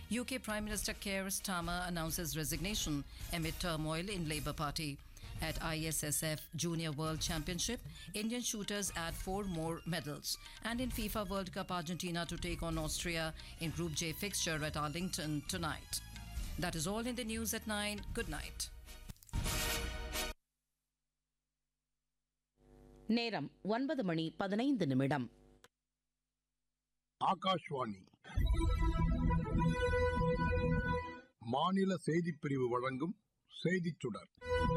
UK Prime Minister Keir Starmer announces resignation amid turmoil in Labour Party. At ISSF Junior World Championship, Indian shooters add four more medals. And in FIFA World Cup, Argentina to take on Austria in Group J fixture at Arlington tonight. That is all in the news at 9. Good night. நேரம் ஒன்பது மணி பதினைந்து நிமிடம் ஆகாஷ்வாணி மாநில செய்திப் பிரிவு வழங்கும் செய்திச் சுடர்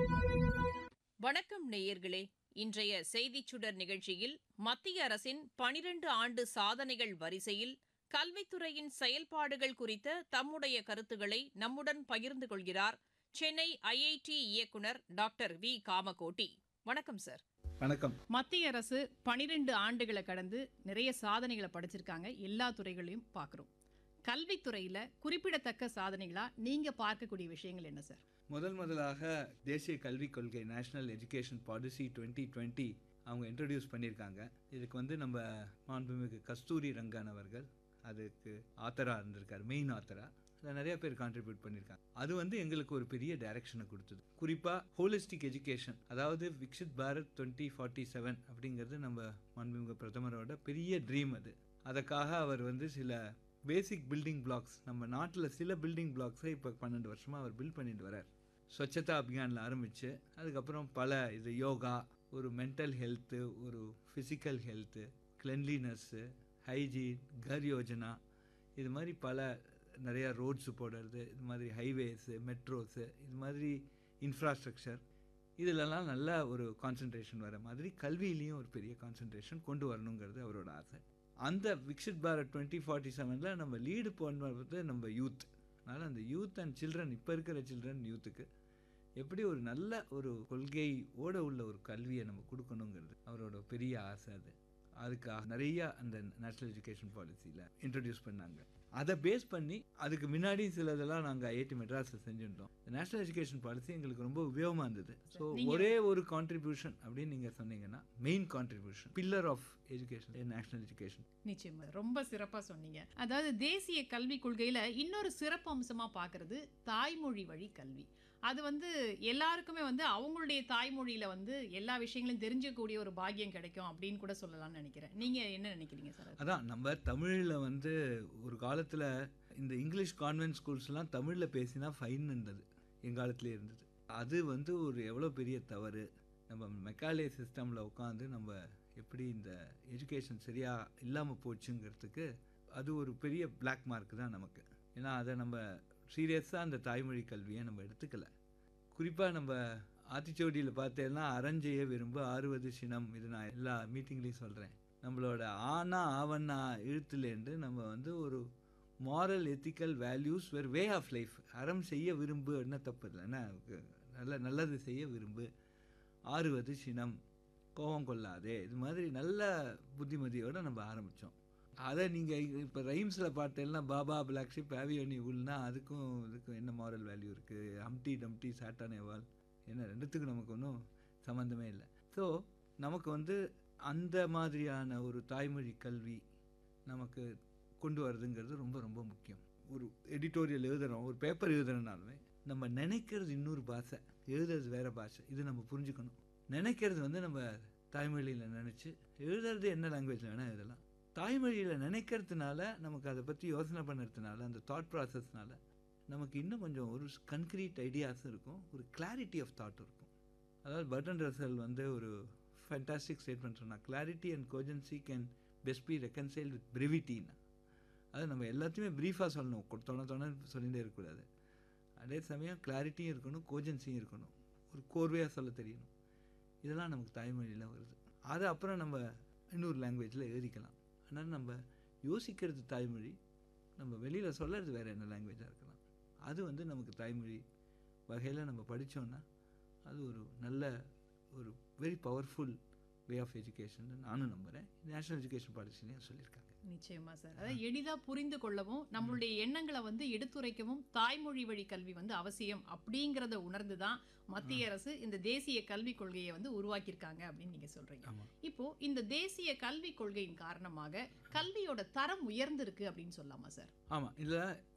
வணக்கம் நேயர்களே இன்றைய செய்திச் சுடர் நிகழ்ச்சியில் மத்திய அரசின் பனிரெண்டு ஆண்டு சாதனைகள் வரிசையில் கல்வித்துறையின் செயல்பாடுகள் குறித்த தம்முடைய கருத்துக்களை நம்முடன் பகிர்ந்து கொள்கிறார் சென்னை ஐஐடி இயக்குனர் டாக்டர் வி காமகோட்டி வணக்கம் சார் வணக்கம் மத்திய அரசு பனிரெண்டு ஆண்டுகளை கடந்து நிறைய சாதனைகளை படைச்சிருக்காங்க எல்லா துறைகளையும் பார்க்குறோம் கல்வித்துறையில் குறிப்பிடத்தக்க சாதனைகளா நீங்க பார்க்கக்கூடிய விஷயங்கள் என்ன சார் முதல் முதலாக தேசிய கல்விக் கொள்கை national education policy twenty twenty அவங்க இன்ட்ரடியூஸ் பண்ணியிருக்காங்க இதுக்கு வந்து நம்ம மாண்புமிகு கஸ்தூரி ரங்கன் அவர்கள் அதுக்கு ஆத்தராக இருந்திருக்காரு மெயின் ஆத்தராக அதில் நிறைய பேர் கான்ட்ரிபியூட் பண்ணியிருக்காங்க அது வந்து எங்களுக்கு ஒரு பெரிய டைரக்ஷனை கொடுத்தது குறிப்பாக ஹோலிஸ்டிக் எஜுகேஷன் அதாவது Viksit Bharat twenty forty seven அப்படிங்கிறது நம்ம மாண்புமிகு பிரதமரோட பெரிய ட்ரீம் அது அதுக்காக அவர் வந்து சில பேசிக் பில்டிங் பிளாக்ஸ் நம்ம நாட்டில் சில பில்டிங் பிளாக்ஸை இப்போ பன்னெண்டு வருஷமாக அவர் பில்ட் பண்ணிட்டு வரார் ஸ்வச்சதா அபியானில் ஆரம்பித்து அதுக்கப்புறம் பல இது யோகா ஒரு மென்டல் ஹெல்த்து ஒரு physical health cleanliness hygiene Ghar Yojana இது மாதிரி பல நிறையா ரோட்ஸு போடுறது இது மாதிரி ஹைவேஸு மெட்ரோஸு இது மாதிரி இன்ஃப்ராஸ்ட்ரக்சர் இதிலெல்லாம் நல்ல ஒரு கான்சன்ட்ரேஷன் வர மாதிரி கல்வியிலையும் ஒரு பெரிய கான்சன்ட்ரேஷன் கொண்டு வரணுங்கிறது அவரோட ஆசை அந்த விக்ஷித் பாரத் டுவெண்ட்டி ஃபார்ட்டி செவனில் நம்ம லீடு போனது நம்ம யூத் அதனால் அந்த யூத் அண்ட் சில்ட்ரன் இப்போ இருக்கிற சில்ட்ரன் யூத்துக்கு எப்படி ஒரு நல்ல ஒரு கொள்கை ஓட உள்ள ஒரு கல்வியை நம்ம கொடுக்கணுங்கிறது அவரோட பெரிய ஆசை அது அதுக்காக நிறைய அந்த நேஷ்னல் எஜுகேஷன் பாலிசியில் இன்ட்ரடியூஸ் பண்ணாங்க அதை பேஸ் பண்ணி அதுக்கு முன்னாடி சிலதெல்லாம் நாங்கள் ஐஐடி மெட்ராஸில் செஞ்சுட்டோம் நேஷனல் எஜுகேஷன் பாலிசி எங்களுக்கு ரொம்ப உபயோகமாக இருந்தது ஸோ நீங்க- ஒரே ஒரு கான்ட்ரிபியூஷன் அப்படின்னு நீங்கள் சொன்னீங்கன்னா main contribution pillar of education national education நிச்சயமா ரொம்ப சிறப்பா சொன்னீங்க அதாவது தேசிய கல்விக் கொள்கையில இன்னொரு சிறப்பு அம்சமா பார்க்கிறது தாய்மொழி வழி கல்வி அது வந்து எல்லாருக்குமே வந்து அவங்களுடைய தாய்மொழியில வந்து எல்லா விஷயங்களையும் தெரிஞ்சக்கூடிய ஒரு பாக்கியம் கிடைக்கும் அப்படின்னு கூட சொல்லலாம்னு நினைக்கிறேன் நீங்க என்ன நினைக்கிறீங்க சார் அது? அதான் நம்ம தமிழில் வந்து ஒரு காலத்தில் இந்த இங்கிலீஷ் கான்வென்ட் ஸ்கூல்ஸ்லாம் தமிழில் பேசினா ஃபைன் இருந்தது எங்காலத்திலே இருந்தது அது வந்து ஒரு எவ்வளோ பெரிய தவறு நம்ம மெக்காலே சிஸ்டமில் உட்காந்து நம்ம எப்படி இந்த எஜுகேஷன் சரியாக இல்லாமல் போச்சுங்கிறதுக்கு அது ஒரு பெரிய பிளாக் மார்க் தான் நமக்கு ஏன்னா அதை நம்ம சீரியஸாக அந்த தாய்மொழி கல்வியை நம்ம எடுத்துக்கல குறிப்பாக நம்ம ஆத்திச்சோடியில் பார்த்தேன்னா அரஞ்செய்ய விரும்ப ஆறுவது சினம் இது நான் எல்லா மீட்டிங்லேயும் சொல்கிறேன் நம்மளோட ஆனா ஆவண்ணா இழுத்துலேருந்து நம்ம வந்து ஒரு மாரல் எத்திக்கல் வேல்யூஸ் வேறு வே ஆஃப் லைஃப் அறம் செய்ய விரும்பு என்ன தப்பு இல்லை என்ன நல்ல நல்லது செய்ய விரும்பு ஆறுவது சினம் கோபம் கொள்ளாதே இது மாதிரி நல்ல புத்திமதியோடு நம்ம ஆரம்பித்தோம் அதை நீங்கள் இப்போ ரைம்ஸில் பார்த்தேன்னா பாபா பிளாக் ஷிப் ஆவியோனி உள்னா அதுக்கும் இதுக்கும் என்ன மாரல் வேல்யூ இருக்குது ஹம்டி டம்டி சாட்டானேவால் என்ன ரெண்டுத்துக்கும் நமக்கு ஒன்றும் சம்மந்தமே இல்லை ஸோ நமக்கு வந்து அந்த மாதிரியான ஒரு தாய்மொழி கல்வி நமக்கு கொண்டு வரதுங்கிறது ரொம்ப ரொம்ப முக்கியம் ஒரு எடிட்டோரியல் எழுதுகிறோம் ஒரு பேப்பர் எழுதுறதுனாலுமே நம்ம நினைக்கிறது இன்னொரு பாஷை எழுதுறது வேற பாஷை இது நம்ம புரிஞ்சுக்கணும் நினைக்கிறது வந்து நம்ம தாய்மொழியில் நினச்சி எழுதுறது என்ன லாங்குவேஜில் வேணால் எழுதலாம் தாய்மொழியில் நினைக்கிறதுனால நமக்கு அதை பற்றி யோசனை பண்ணுறதுனால அந்த தாட் ப்ராசஸ்னால நமக்கு இன்னும் கொஞ்சம் ஒரு கன்க்ரீட் ஐடியாஸும் இருக்கும் ஒரு கிளாரிட்டி ஆஃப் தாட் இருக்கும் அதாவது பர்டன் ரசல் வந்து ஒரு ஃபேண்டாஸ்டிக் ஸ்டேட்மெண்ட் சொன்னா clarity and cogency can best be reconcile with பிரிவிட்டின்னா அது நம்ம எல்லாத்தையுமே ப்ரீஃபாக சொல்லணும் கொ- தொண தொண சொல்லிகிட்டே இருக்கக்கூடாது அதே சமயம் கிளாரிட்டியும் இருக்கணும் கோஜன்சியும் இருக்கணும் ஒரு கோர்வையாக சொல்ல தெரியணும் இதெல்லாம் நமக்கு தாய்மொழியில் வருது அதை அப்புறம் நம்ம இன்னொரு லாங்குவேஜில் எழுதிக்கலாம் ஆனால் நம்ம யோசிக்கிறது தாய்மொழி நம்ம வெளியில் சொல்கிறது வேறு என்ன லாங்குவேஜாக இருக்கலாம் அது வந்து நமக்கு தாய்மொழி வகையில் நம்ம படித்தோன்னா அது ஒரு நல்ல ஒரு very powerful way of education நானும் நம்புகிறேன் நேஷனல் எஜுகேஷன் பாலிசிலையும் சொல்லியிருக்காங்க நிச்சயமா சார் அதாவது எளிதா புரிந்து கொள்ளவும் நம்மளுடைய எண்ணங்களை வந்து எடுத்துரைக்கவும் தாய்மொழி வழி கல்வி வந்து அவசியம் அப்படிங்கறத உணர்ந்து தான் மத்திய அரசு இந்த தேசிய கல்விக் கொள்கையை வந்து உருவாக்கியிருக்காங்க அப்படின்னு நீங்க சொல்றீங்க ஆமாம் இப்போ இந்த தேசிய கல்விக் கொள்கையின் காரணமாக கல்வியோட தரம் உயர்ந்திருக்கு அப்படின்னு சொல்லலாமா சார் ஆமாம் இதில்